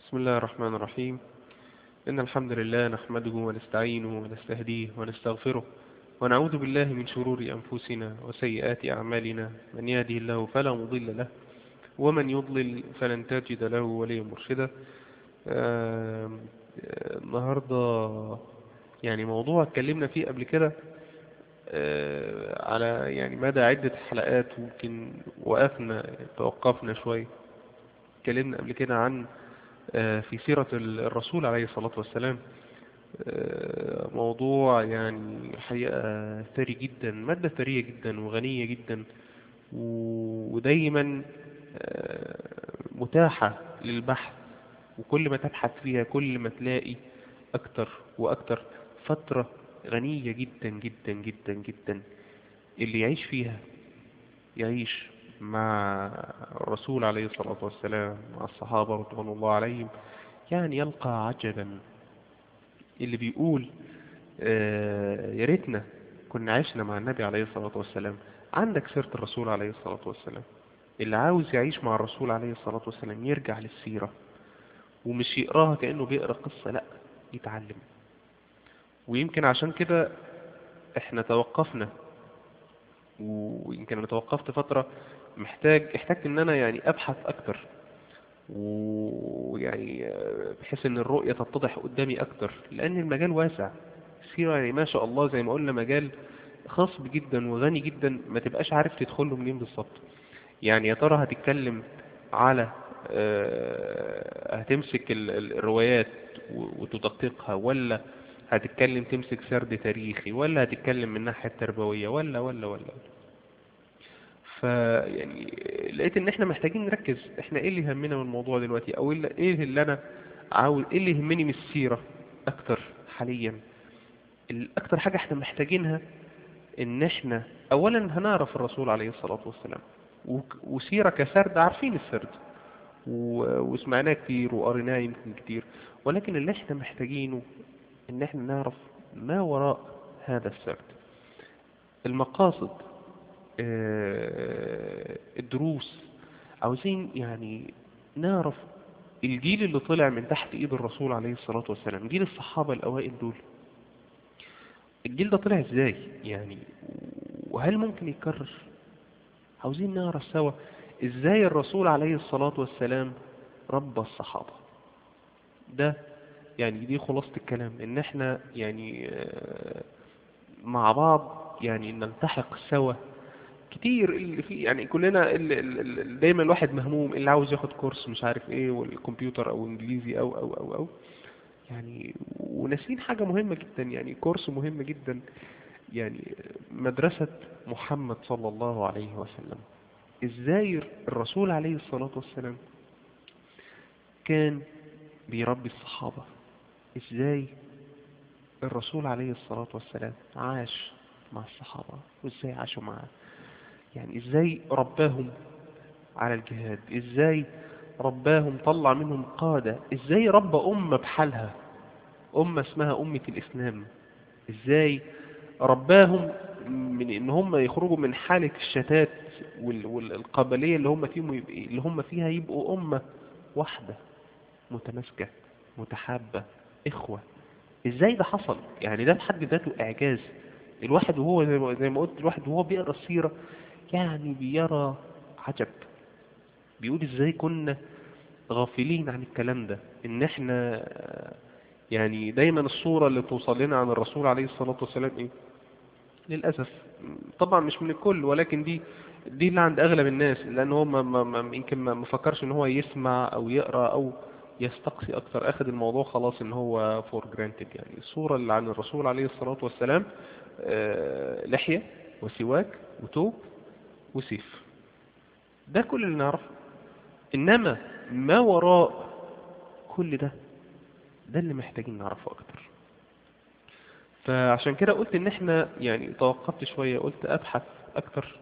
بسم الله الرحمن الرحيم إن الحمد لله نحمده ونستعينه ونستهديه ونستغفره ونعوذ بالله من شرور أنفسنا وسيئات أعمالنا من يهده الله فلا مضل له ومن يضلل فلن تجد له وليا مرشدا آم، آه، النهاردة يعني موضوع اتكلمنا فيه قبل كده آه، على يعني مدى عدة حلقات ممكن وقفنا توقفنا شوية اتكلمنا قبل كده عن آه، في سيرة الرسول عليه الصلاة والسلام آه، موضوع يعني حقيقة ثري جدا مادة ثرية جدا وغنية جدا و- ودايما آه، متاحة للبحث وكل ما تبحث فيها كل ما تلاقي أكتر وأكتر فترة غنية جدا جدا جدا جدا اللي يعيش فيها يعيش مع الرسول عليه الصلاة والسلام مع الصحابة رضوان الله عليهم يعني يلقى عجبا اللي بيقول آه، يا ريتنا كنا عشنا مع النبي عليه الصلاة والسلام عندك سيرة الرسول عليه الصلاة والسلام اللي عاوز يعيش مع الرسول عليه الصلاة والسلام يرجع للسيرة ومش يقراها كأنه بيقرأ قصة لا يتعلم ويمكن عشان كده احنا توقفنا ويمكن انا توقفت فترة محتاج احتاجت ان انا يعني ابحث اكتر ويعني آه، بحيث ان الرؤية تتضح قدامي اكتر لان المجال واسع السيرة يعني ما شاء الله زي ما قلنا مجال خصب جدا وغني جدا ما تبقاش عارف تدخله منين بالظبط يعني يا ترى هتتكلم على آه، هتمسك ال- ال- الروايات و- وتدققها ولا هتتكلم تمسك سرد تاريخي ولا هتتكلم من الناحية التربوية ولا ولا ولا فيعني لقيت ان احنا محتاجين نركز احنا ايه اللي يهمنا من الموضوع دلوقتي او إيه اللي- ايه اللي انا عاوز ايه اللي يهمني من السيرة اكتر حاليا الاكتر حاجة احنا محتاجينها ان احنا اولا هنعرف الرسول عليه الصلاة والسلام وك- وسيرة كسرد عارفين السرد و- وسمعناه كتير وقريناه يمكن كتير ولكن اللي احنا محتاجينه ان احنا نعرف ما وراء هذا السرد المقاصد آه، الدروس عاوزين يعني نعرف الجيل اللي طلع من تحت ايد الرسول عليه الصلاة والسلام جيل الصحابة الاوائل دول الجيل ده طلع ازاي يعني وهل ممكن يتكرر عاوزين نعرف سوا ازاي الرسول عليه الصلاة والسلام ربى الصحابة ده يعني دي خلاصة الكلام ان احنا يعني آه، مع بعض يعني نلتحق سوا كتير اللي في يعني كلنا اللي اللي دايما الواحد مهموم اللي عاوز ياخد كورس مش عارف ايه والكمبيوتر او انجليزي او او او او يعني وناسين حاجة مهمة جدا يعني كورس مهم جدا يعني مدرسة محمد صلى الله عليه وسلم ازاي الرسول عليه الصلاة والسلام كان بيربي الصحابة ازاي الرسول عليه الصلاة والسلام عاش مع الصحابة وازاي عاشوا معاه يعني ازاي رباهم على الجهاد ازاي رباهم طلع منهم قادة ازاي ربى أمة بحالها أمة اسمها أمة الإسلام ازاي رباهم من ان هم يخرجوا من حالة الشتات وال- والقبلية اللي هم فيهم يبقى اللي هم فيها يبقوا أمة واحدة متماسكة متحابة إخوة ازاي ده حصل يعني ده بحد ذاته إعجاز الواحد وهو زي ما- زي ما قلت الواحد وهو بيقرأ السيرة يعني بيرى عجب بيقول ازاي كنا غافلين عن الكلام ده ان احنا آه، يعني دايما الصورة اللي توصل لنا عن الرسول عليه الصلاة والسلام ايه للأسف طبعا مش من الكل ولكن دي دي اللي عند أغلب الناس لأن هو ما ما ما يمكن ما مفكرش إن هو يسمع أو يقرأ أو يستقصي أكتر أخذ الموضوع خلاص إن هو for granted يعني الصورة اللي عن الرسول عليه الصلاة والسلام آه، لحية وسواك وتوب وسيف ده كل اللي نعرفه إنما ما وراء كل ده ده اللي محتاجين نعرفه أكتر فعشان كده قلت ان احنا يعني توقفت شوية قلت ابحث اكتر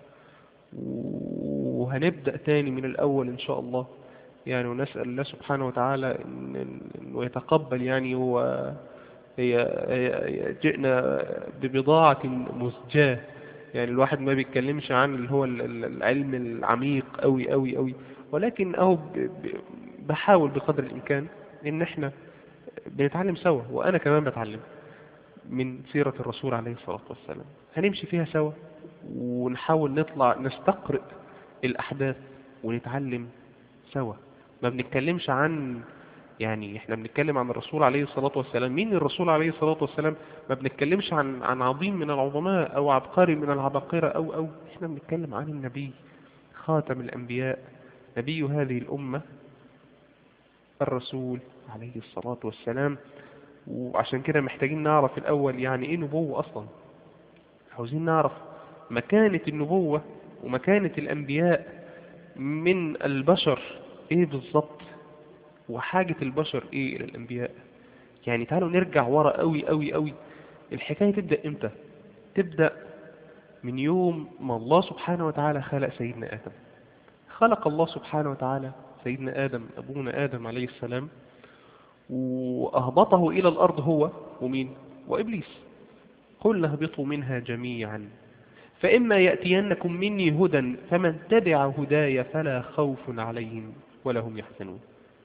وهنبدأ تاني من الاول ان شاء الله يعني ونسأل الله سبحانه وتعالى إن- انه يتقبل يعني هو هي هي- هي جئنا ببضاعة مزجاة يعني الواحد ما بيتكلمش عن اللي هو ال- ال- العلم العميق قوي قوي قوي ولكن اهو ب- ب- بحاول بقدر الامكان ان احنا بنتعلم سوا وانا كمان بتعلم من سيرة الرسول عليه الصلاة والسلام هنمشي فيها سوا ونحاول نطلع نستقرئ الأحداث ونتعلم سوا ما بنتكلمش عن يعني احنا بنتكلم عن الرسول عليه الصلاة والسلام مين الرسول عليه الصلاة والسلام ما بنتكلمش عن عن عظيم من العظماء او عبقري من العباقرة او او احنا بنتكلم عن النبي خاتم الانبياء نبي هذه الامة الرسول عليه الصلاة والسلام وعشان كده محتاجين نعرف الأول يعني إيه نبوة أصلا عاوزين نعرف مكانة النبوة ومكانة الأنبياء من البشر إيه بالظبط وحاجة البشر إيه إلى الأنبياء يعني تعالوا نرجع ورا قوي قوي قوي الحكاية تبدأ إمتى تبدأ من يوم ما الله سبحانه وتعالى خلق سيدنا آدم خلق الله سبحانه وتعالى سيدنا آدم أبونا آدم عليه السلام وأهبطه إلى الأرض هو ومين وإبليس قلنا اهبطوا منها جميعا فإما يأتينكم مني هدى فمن تبع هداي فلا خوف عليهم ولا هم يحزنون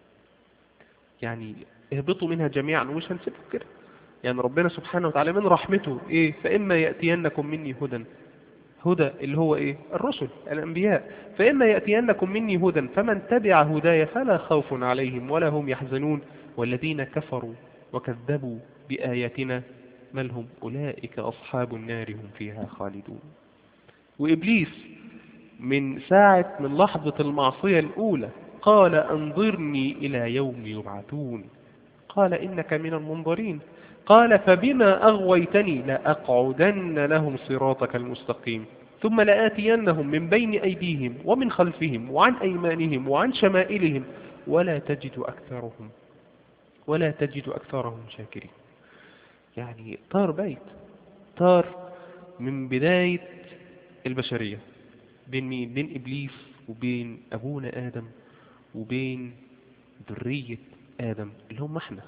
يعني اهبطوا منها جميعا ومش هنسيبكم كده يعني ربنا سبحانه وتعالى من رحمته ايه فإما يأتينكم مني هدى هدى اللي هو ايه الرسل الانبياء فإما يأتينكم مني هدى فمن تبع هداي فلا خوف عليهم ولا هم يحزنون والذين كفروا وكذبوا بآياتنا بل هم أولئك أصحاب النار هم فيها خالدون وإبليس من ساعة من لحظة المعصية الأولى قال أنظرني إلى يوم يبعثون قال إنك من المنظرين قال فبما أغويتني لأقعدن لهم صراطك المستقيم ثم لآتينهم من بين أيديهم ومن خلفهم وعن أيمانهم وعن شمائلهم ولا تجد أكثرهم ولا تجد أكثرهم شاكرين يعني طار بيت طار من بداية البشرية بين مين؟ بين إبليس وبين أبونا آدم وبين ذرية آدم اللي هم احنا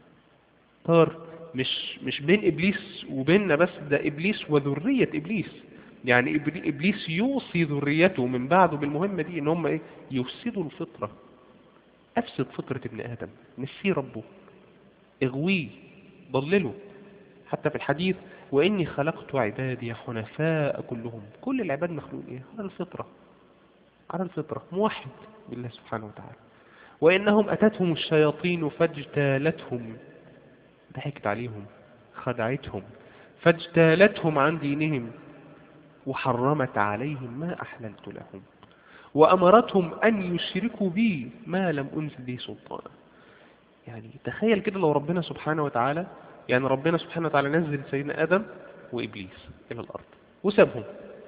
طار مش مش بين إبليس وبيننا بس ده إبليس وذرية إبليس يعني إبليس يوصي ذريته من بعده بالمهمة دي إن هم إيه يفسدوا الفطرة أفسد فطرة ابن آدم نسيه ربه اغويه ضلله حتى في الحديث وإني خلقت عبادي حنفاء كلهم كل العباد مخلوقين على الفطرة على الفطرة موحد بالله سبحانه وتعالى وإنهم أتتهم الشياطين فاجتالتهم ضحكت عليهم خدعتهم فاجتالتهم عن دينهم وحرمت عليهم ما أحللت لهم وأمرتهم أن يشركوا بي ما لم أنزل به سلطانا يعني تخيل كده لو ربنا سبحانه وتعالى يعني ربنا سبحانه وتعالى نزل سيدنا آدم وإبليس إلى الأرض وسابهم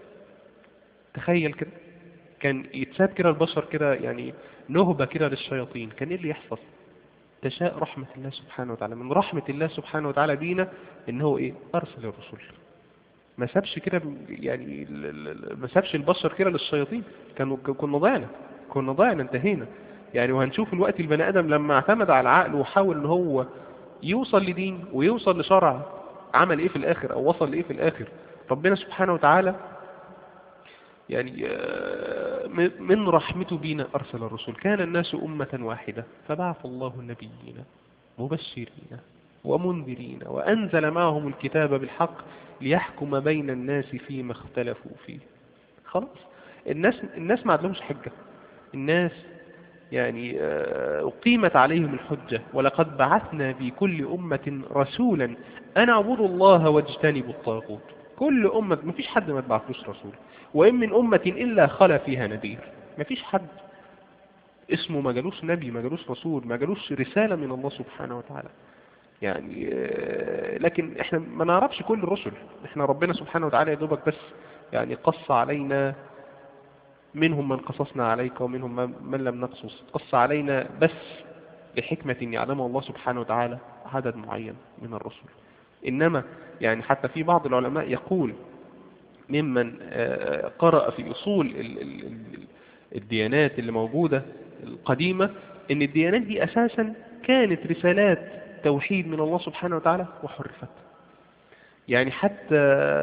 تخيل كده كان يتساب كده البشر كده يعني نهبة كده للشياطين كان إيه اللي يحصل تشاء رحمة الله سبحانه وتعالى من رحمة الله سبحانه وتعالى بينا إن هو إيه أرسل الرسل ما سابش كده يعني ما سابش البشر كده للشياطين كانوا كنا ضيعنا كنا ضيعنا انتهينا يعني وهنشوف الوقت البني آدم لما اعتمد على العقل وحاول ان هو يوصل لدين ويوصل لشرع عمل ايه في الاخر او وصل لايه في الاخر ربنا سبحانه وتعالى يعني من رحمته بينا أرسل الرسل كان الناس أمة واحدة فبعث الله النبيين مبشرين ومنذرين وأنزل معهم الكتاب بالحق ليحكم بين الناس فيما اختلفوا فيه خلاص الناس الناس ما عندهمش حجة الناس يعني أقيمت عليهم الحجة ولقد بعثنا في كل أمة رسولا أن اعبدوا الله واجتنبوا الطاغوت كل أمة ما فيش حد ما تبعثوش رسول وإن من أمة إلا خلا فيها نذير ما فيش حد اسمه ما جالوش نبي ما جالوش رسول ما جالوش رسالة من الله سبحانه وتعالى يعني لكن احنا ما نعرفش كل الرسل احنا ربنا سبحانه وتعالى يا دوبك بس يعني قص علينا منهم من قصصنا عليك ومنهم من لم نقصص قص علينا بس لحكمة يعلمها الله سبحانه وتعالى عدد معين من الرسل إنما يعني حتى في بعض العلماء يقول ممن قرأ في أصول الديانات اللي موجودة القديمة إن الديانات دي أساسا كانت رسالات توحيد من الله سبحانه وتعالى وحرفت يعني حتى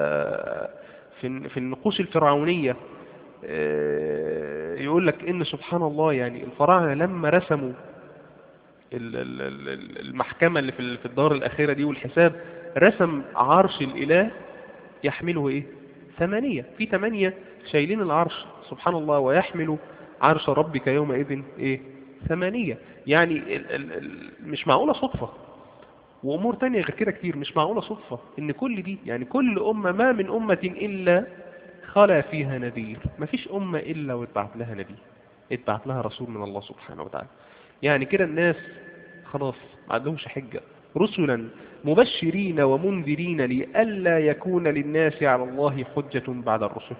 في النقوش الفرعونية يقول لك إن سبحان الله يعني الفراعنة لما رسموا ال- ال- ال- المحكمة اللي في ال- في الدار الأخيرة دي والحساب رسم عرش الإله يحمله إيه ثمانية في ثمانية شايلين العرش سبحان الله ويحمل عرش ربك يومئذ إيه ثمانية يعني ال ال ال مش معقولة صدفة وأمور تانية غير كده كتير مش معقولة صدفة إن كل دي يعني كل أمة ما من أمة إلا خلا فيها نذير ما فيش أمة إلا واتبعت لها نبي اتبعت لها رسول من الله سبحانه وتعالى يعني كده الناس خلاص ما عندهمش حجة رسلا مبشرين ومنذرين لئلا يكون للناس على الله حجة بعد الرسل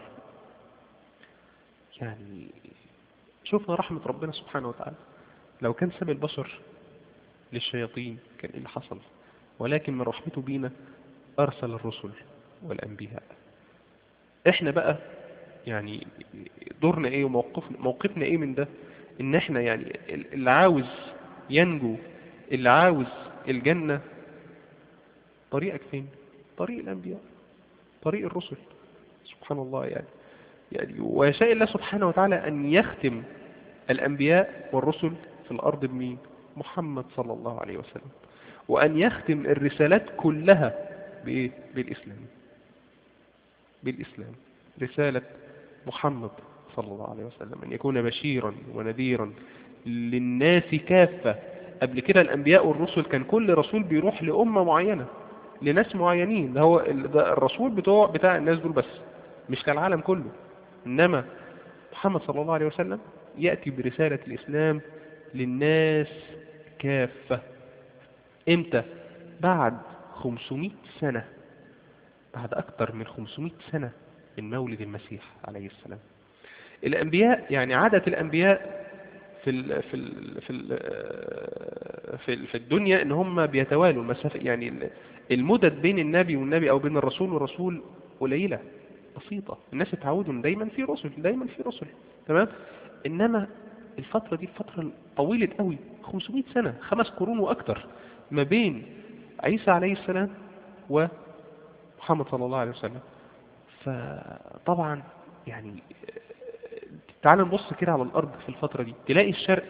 يعني شوفنا رحمة ربنا سبحانه وتعالى لو كان ساب البشر للشياطين كان إيه اللي حصل ولكن من رحمته بينا أرسل الرسل والأنبياء احنا بقى يعني دورنا ايه وموقفنا موقفنا ايه من ده ان احنا يعني اللي عاوز ينجو اللي عاوز الجنة طريقك فين طريق الانبياء طريق الرسل سبحان الله يعني يعني ويشاء الله سبحانه وتعالى ان يختم الانبياء والرسل في الارض بمين محمد صلى الله عليه وسلم وان يختم الرسالات كلها بايه بالاسلام بالإسلام رسالة محمد صلى الله عليه وسلم أن يكون بشيرا ونذيرا للناس كافة قبل كده الأنبياء والرسل كان كل رسول بيروح لأمة معينة لناس معينين ده هو ده الرسول بتوع بتاع الناس دول بس مش للعالم كله إنما محمد صلى الله عليه وسلم يأتي برسالة الإسلام للناس كافة إمتى؟ بعد 500 سنة بعد أكثر من 500 سنة من مولد المسيح عليه السلام الأنبياء يعني عادة الأنبياء في ال في ال في ال في, ال في الدنيا ان هم بيتوالوا المسافة يعني المدد بين النبي والنبي او بين الرسول والرسول قليلة بسيطة الناس اتعودوا ان دايما في رسل دايما في رسل تمام انما الفترة دي الفترة طويلة قوي 500 سنة خمس قرون واكتر ما بين عيسى عليه السلام و محمد صلى الله عليه وسلم فطبعا يعني تعال نبص كده على الأرض في الفترة دي تلاقي الشرق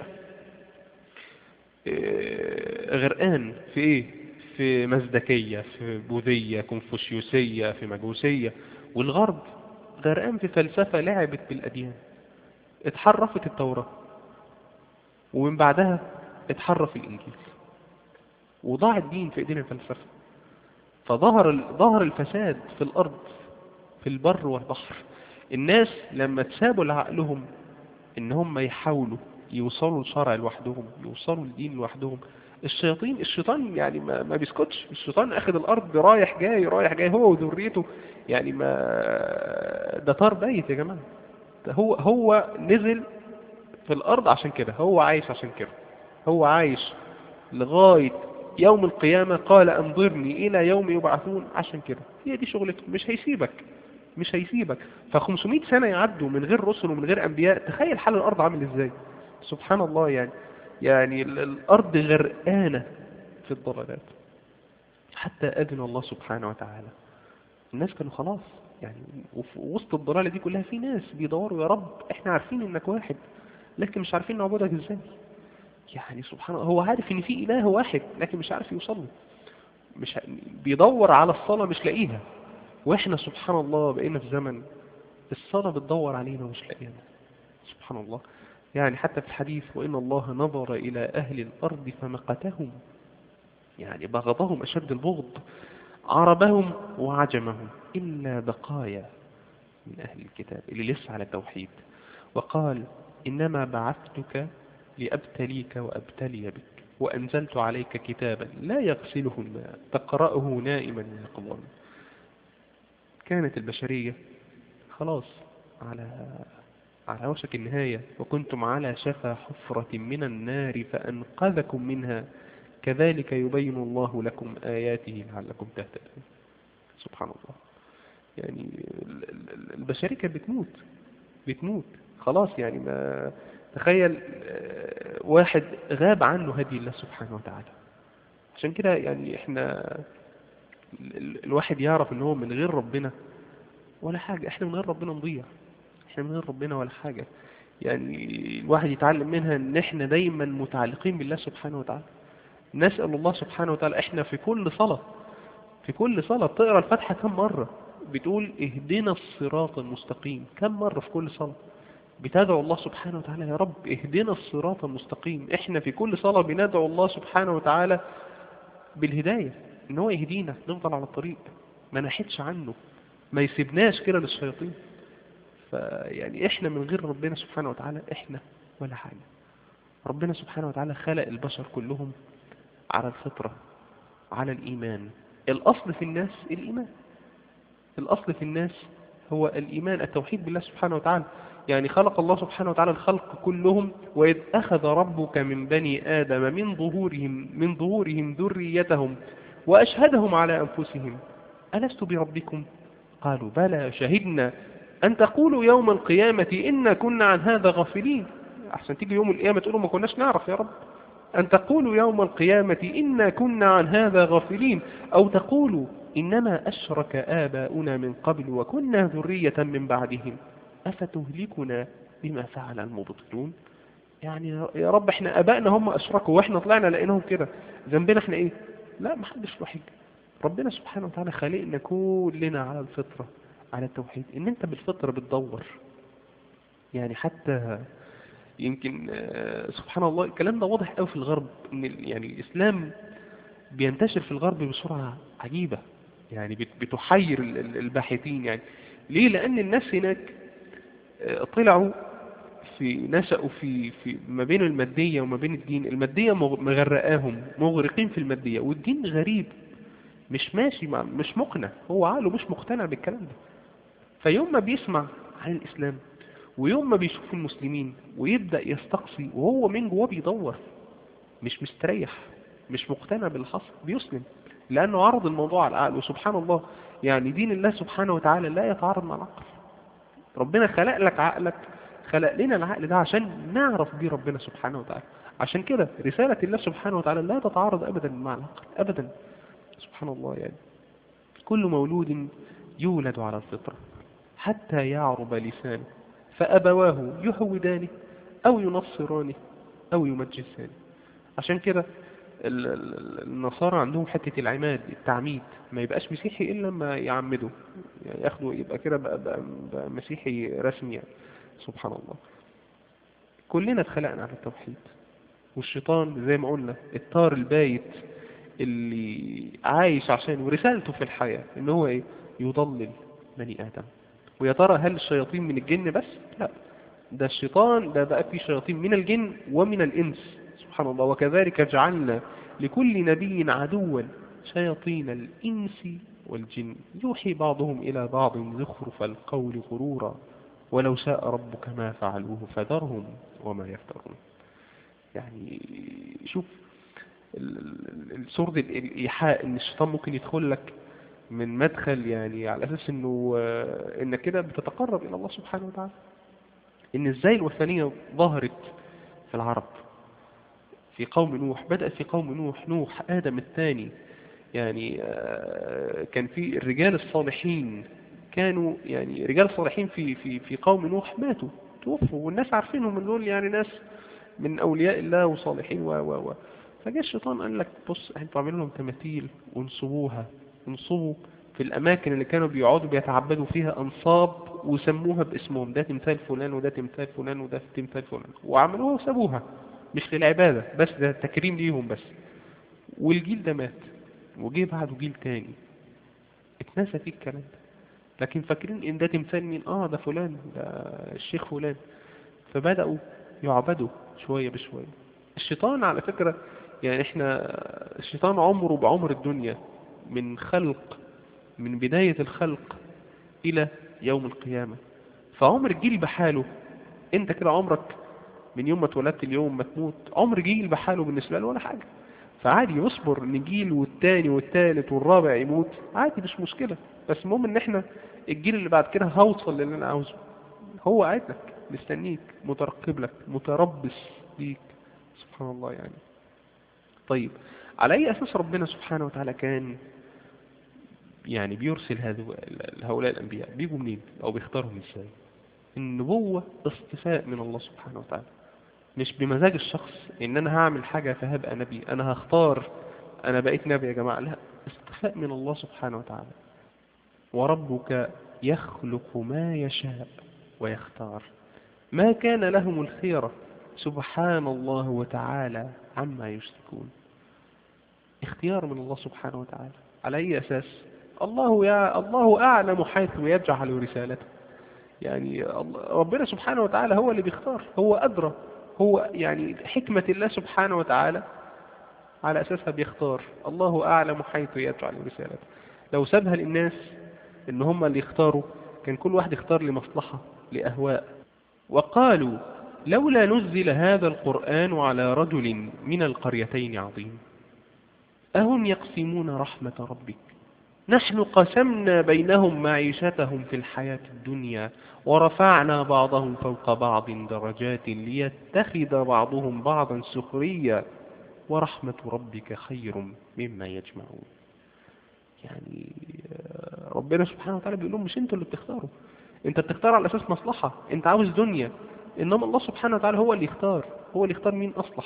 غرقان في ايه في مزدكية في بوذية كونفوشيوسية في مجوسية والغرب غرقان في فلسفة لعبت بالأديان اتحرفت التوراة ومن بعدها اتحرف الإنجيل وضاع الدين في ايدين الفلسفة فظهر ظهر الفساد في الأرض في البر والبحر الناس لما تسابوا لعقلهم ان هم يحاولوا يوصلوا لشرع لوحدهم يوصلوا لدين لوحدهم الشياطين الشيطان يعني ما, ما بيسكتش الشيطان اخذ الارض رايح جاي رايح جاي هو وذريته يعني ما ده طار بيت يا جماعه هو هو نزل في الارض عشان كده هو عايش عشان كده هو عايش لغايه يوم القيامة قال انظرني إلى يوم يبعثون عشان كده هي دي شغلته مش هيسيبك مش هيسيبك ف500 سنة يعدوا من غير رسل ومن غير أنبياء تخيل حال الأرض عامل إزاي سبحان الله يعني يعني الأرض غرقانة في الضلالات حتى أذن الله سبحانه وتعالى الناس كانوا خلاص يعني وفي وسط الضلالة دي كلها في ناس بيدوروا يا رب احنا عارفين انك واحد لكن مش عارفين نعبدك ازاي يعني سبحان الله هو عارف ان في اله واحد لكن مش عارف يوصل له مش بيدور على الصلاة مش لاقيها واحنا سبحان الله بقينا في زمن الصلاة بتدور علينا ومش لاقينا سبحان الله يعني حتى في الحديث وإن الله نظر إلى أهل الأرض فمقتهم يعني بغضهم أشد البغض عربهم وعجمهم إلا بقايا من أهل الكتاب اللي لسه على التوحيد وقال إنما بعثتك لأبتليك وأبتلي بك وأنزلت عليك كتابا لا يغسله الماء تقرأه نائما يقظا كانت البشرية خلاص على على وشك النهاية وكنتم على شفا حفرة من النار فأنقذكم منها كذلك يبين الله لكم آياته لعلكم تهتدون سبحان الله يعني البشرية كانت بتموت بتموت خلاص يعني ما تخيل واحد غاب عنه هدي الله سبحانه وتعالى عشان كده يعني احنا الواحد يعرف ان هو من غير ربنا ولا حاجة احنا من غير ربنا نضيع احنا من غير ربنا ولا حاجة يعني الواحد يتعلم منها ان احنا دايما متعلقين بالله سبحانه وتعالى نسأل الله سبحانه وتعالى احنا في كل صلاة في كل صلاة بتقرأ الفاتحة كم مرة بتقول اهدنا الصراط المستقيم كم مرة في كل صلاة بتدعو الله سبحانه وتعالى يا رب اهدنا الصراط المستقيم احنا في كل صلاة بندعو الله سبحانه وتعالى بالهداية ان هو يهدينا نفضل على الطريق ما نحدش عنه ما يسيبناش كده للشياطين فيعني احنا من غير ربنا سبحانه وتعالى احنا ولا حاجة ربنا سبحانه وتعالى خلق البشر كلهم على الفطرة على الإيمان الأصل في الناس الإيمان الأصل في الناس هو الإيمان التوحيد بالله سبحانه وتعالى يعني خلق الله سبحانه وتعالى الخلق كلهم وإذ أخذ ربك من بني آدم من ظهورهم من ظهورهم ذريتهم وأشهدهم على أنفسهم ألست بربكم قالوا بلى شهدنا أن تقولوا يوم القيامة إنا كنا عن هذا غافلين أحسن تيجي يوم القيامة تقولوا ما كناش نعرف يا رب أن تقولوا يوم القيامة إنا كنا عن هذا غافلين أو تقولوا إنما أشرك آباؤنا من قبل وكنا ذرية من بعدهم أفتهلكنا بما فعل المبطلون يعني يا رب احنا أبائنا هم أشركوا وإحنا طلعنا لقيناهم كده ذنبنا احنا إيه لا ما حدش له حجة ربنا سبحانه وتعالى خلقنا كلنا على الفطرة على التوحيد ان انت بالفطرة بتدور يعني حتى يمكن سبحان الله الكلام ده واضح قوي في الغرب ان يعني الاسلام بينتشر في الغرب بسرعة عجيبة يعني بتحير الباحثين يعني ليه لان الناس هناك طلعوا في نشأوا في في ما بين المادية وما بين الدين المادية مغرقاهم مغرقين في المادية والدين غريب مش ماشي مع مش مقنع هو عقله مش مقتنع بالكلام ده فيوم ما بيسمع عن الإسلام ويوم ما بيشوف المسلمين ويبدأ يستقصي وهو من جواه بيدور مش مستريح مش مقتنع باللي حصل بيسلم لأنه عرض الموضوع على العقل وسبحان الله يعني دين الله سبحانه وتعالى لا يتعارض مع العقل ربنا خلق لك عقلك خلق لنا العقل ده عشان نعرف بيه ربنا سبحانه وتعالى عشان كده رسالة الله سبحانه وتعالى لا تتعارض أبدا مع العقل أبدا سبحان الله يعني كل مولود يولد على الفطرة حتى يعرب لسانه فأبواه يهودانه أو ينصرانه أو يمجسانه عشان كده النصارى عندهم حتة العماد التعميد ما يبقاش مسيحي إلا لما يعمده يعني ياخده يبقى كده بقى, بقى, بقى مسيحي رسمي يعني سبحان الله كلنا اتخلقنا على التوحيد والشيطان زي ما قلنا الطار البايت اللي عايش عشان ورسالته في الحياة ان هو ايه يضلل بني آدم ويا ترى هل الشياطين من الجن بس لا ده الشيطان ده بقى فيه شياطين من الجن ومن الإنس سبحان الله وكذلك جعلنا لكل نبي عدوا شياطين الإنس والجن يوحي بعضهم إلى بعض زخرف القول غرورا ولو شاء ربك ما فعلوه فذرهم وما يفترون يعني شوف السرد الإيحاء ان الشيطان ممكن يدخل لك من مدخل يعني على أساس انه انك كده بتتقرب إلى الله سبحانه وتعالى ان ازاي الوثنية ظهرت في العرب في قوم نوح بدأت في قوم نوح نوح آدم الثاني يعني كان في الرجال الصالحين كانوا يعني رجال صالحين في في في قوم نوح ماتوا توفوا والناس عارفينهم من دول يعني ناس من أولياء الله وصالحين و و و فجاء الشيطان قال لك بص انتوا اعملوا لهم تماثيل وانصبوها انصبوا في الأماكن اللي كانوا بيقعدوا بيتعبدوا فيها أنصاب وسموها باسمهم ده تمثال فلان وده تمثال فلان وده تمثال فلان وعملوها وسابوها مش للعبادة بس ده تكريم ليهم بس والجيل ده مات وجه بعده جيل تاني اتنسى فيه الكلام ده لكن فاكرين ان ده تمثال مين اه ده فلان ده الشيخ فلان فبدأوا يعبدوا شوية بشوية الشيطان على فكرة يعني احنا الشيطان عمره بعمر الدنيا من خلق من بداية الخلق إلى يوم القيامة فعمر الجيل بحاله انت كده عمرك من يوم ما اتولدت اليوم ما تموت عمر جيل بحاله بالنسبة له ولا حاجة فعادي يصبر ان جيل والتاني والتالت والرابع يموت عادي مش مشكلة بس المهم ان احنا الجيل اللي بعد كده هوصل للي انا عاوزه هو قاعد لك مستنيك مترقب لك متربص ليك سبحان الله يعني طيب على اي اساس ربنا سبحانه وتعالى كان يعني بيرسل هؤلاء الانبياء بيجوا منين او بيختارهم ازاي النبوة اصطفاء من الله سبحانه وتعالى مش بمزاج الشخص ان انا هعمل حاجة فهبقى نبي انا هختار انا بقيت نبي يا جماعة لا اصطفاء من الله سبحانه وتعالى وربك يخلق ما يشاء ويختار ما كان لهم الخيرة سبحان الله وتعالى عما يشركون اختيار من الله سبحانه وتعالى على أي أساس الله يا الله أعلم حيث يجعل رسالته يعني ربنا سبحانه وتعالى هو اللي بيختار هو أدرى هو يعني حكمة الله سبحانه وتعالى على أساسها بيختار الله أعلم حيث يجعل رسالته لو سابها للناس إن هم اللي يختاروا كان كل واحد يختار لمصلحة لأهواء وقالوا لولا نزل هذا القرآن على رجل من القريتين عظيم أهم يقسمون رحمة ربك نحن قسمنا بينهم معيشتهم في الحياة الدنيا ورفعنا بعضهم فوق بعض درجات ليتخذ بعضهم بعضا سخريا ورحمة ربك خير مما يجمعون يعني ربنا سبحانه وتعالى بيقول لهم مش انتوا اللي بتختاروا انت بتختار على اساس مصلحة انت عاوز دنيا انما الله سبحانه وتعالى هو اللي يختار هو اللي يختار مين اصلح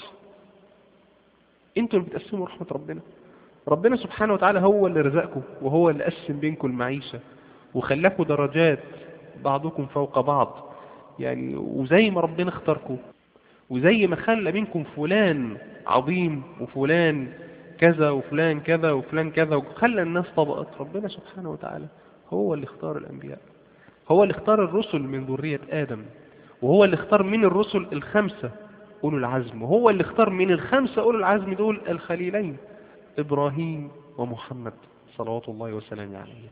انتوا اللي بتقسموا رحمة ربنا ربنا سبحانه وتعالى هو اللي رزقكم وهو اللي قسم بينكم المعيشة وخلاكم درجات بعضكم فوق بعض يعني وزي ما ربنا اختاركم وزي ما خلى منكم فلان عظيم وفلان كذا وفلان كذا وفلان كذا وخلى الناس طبقات ربنا سبحانه وتعالى هو اللي اختار الأنبياء هو اللي اختار الرسل من ذرية آدم وهو اللي اختار من الرسل الخمسة أولو العزم وهو اللي اختار من الخمسة أولو العزم دول الخليلين إبراهيم ومحمد صلوات الله وسلامه عليهم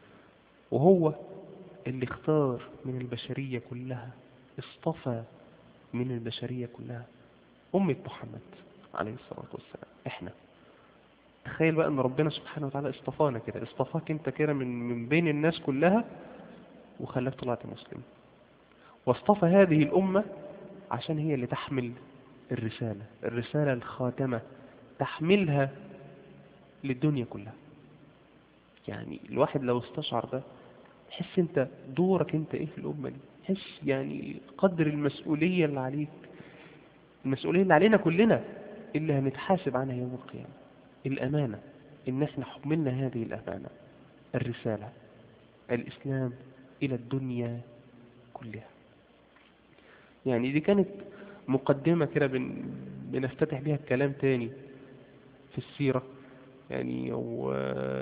وهو اللي اختار من البشرية كلها اصطفى من البشرية كلها أمة محمد عليه الصلاة والسلام احنا تخيل بقى ان ربنا سبحانه وتعالى اصطفانا كده اصطفاك انت كده من, من بين الناس كلها وخلاك طلعت مسلم واصطفى هذه الأمة عشان هي اللي تحمل الرسالة الرسالة الخاتمة تحملها للدنيا كلها يعني الواحد لو استشعر ده حس انت دورك انت ايه في الأمة دي حس يعني قدر المسؤولية اللي عليك المسؤولية اللي علينا كلنا اللي هنتحاسب عنها يوم القيامة الأمانة إن احنا حملنا هذه الأمانة الرسالة الإسلام إلى الدنيا كلها يعني دي كانت مقدمة كده بن... بنفتتح بها الكلام تاني في السيرة يعني و...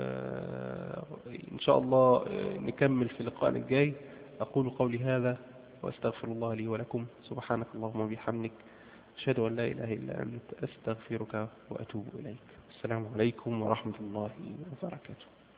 إن شاء الله نكمل في لقائنا الجاي أقول قولي هذا وأستغفر الله لي ولكم سبحانك اللهم وبحمدك أشهد أن لا إله إلا أنت أستغفرك وأتوب إليك السلام عليكم ورحمة الله وبركاته